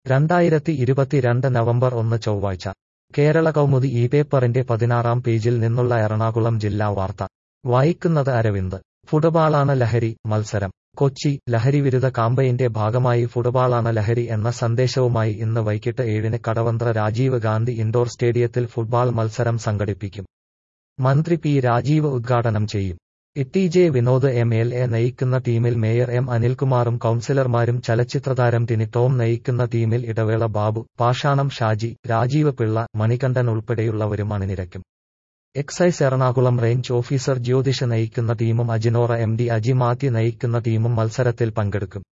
രണ്ടായിരത്തി ഇരുപത്തിരണ്ട് നവംബർ ഒന്ന് ചൊവ്വാഴ്ച കേരള കൗമുദി ഈ പേപ്പറിന്റെ പതിനാറാം പേജിൽ നിന്നുള്ള എറണാകുളം ജില്ലാ വാർത്ത വായിക്കുന്നത് അരവിന്ദ് ഫുട്ബാളാണ് ലഹരി മത്സരം കൊച്ചി ലഹരിവിരുദ്ധ കാമ്പയിന്റെ ഭാഗമായി ഫുട്ബാളാണ് ലഹരി എന്ന സന്ദേശവുമായി ഇന്ന് വൈകിട്ട് ഏഴിന് കടവന്ത്ര രാജീവ് ഗാന്ധി ഇൻഡോർ സ്റ്റേഡിയത്തിൽ ഫുട്ബാൾ മത്സരം സംഘടിപ്പിക്കും മന്ത്രി പി രാജീവ് ഉദ്ഘാടനം ചെയ്യും Itty J Vinod M L A നയിക്കുന്ന ടീമിൽ മേയർ എം അനിൽകുമാറും കൌൺസിലർമാരും ചലച്ചിത്രതാരം ടിനി ടോം നയിക്കുന്ന ടീമിൽ ഇടവേള ബാബു പാഷാണം ഷാജി രാജീവ് പിള്ള മണികണ്ഠൻ ഉൾപ്പെടെയുള്ളവരും അണിനിരക്കും excise Ernakulam range officer Jyothisha നയിക്കുന്ന ടീമും അജിനോറ എം ഡി അജി മാത്യു നയിക്കുന്ന ടീമും മത്സരത്തിൽ പങ്കെടുക്കും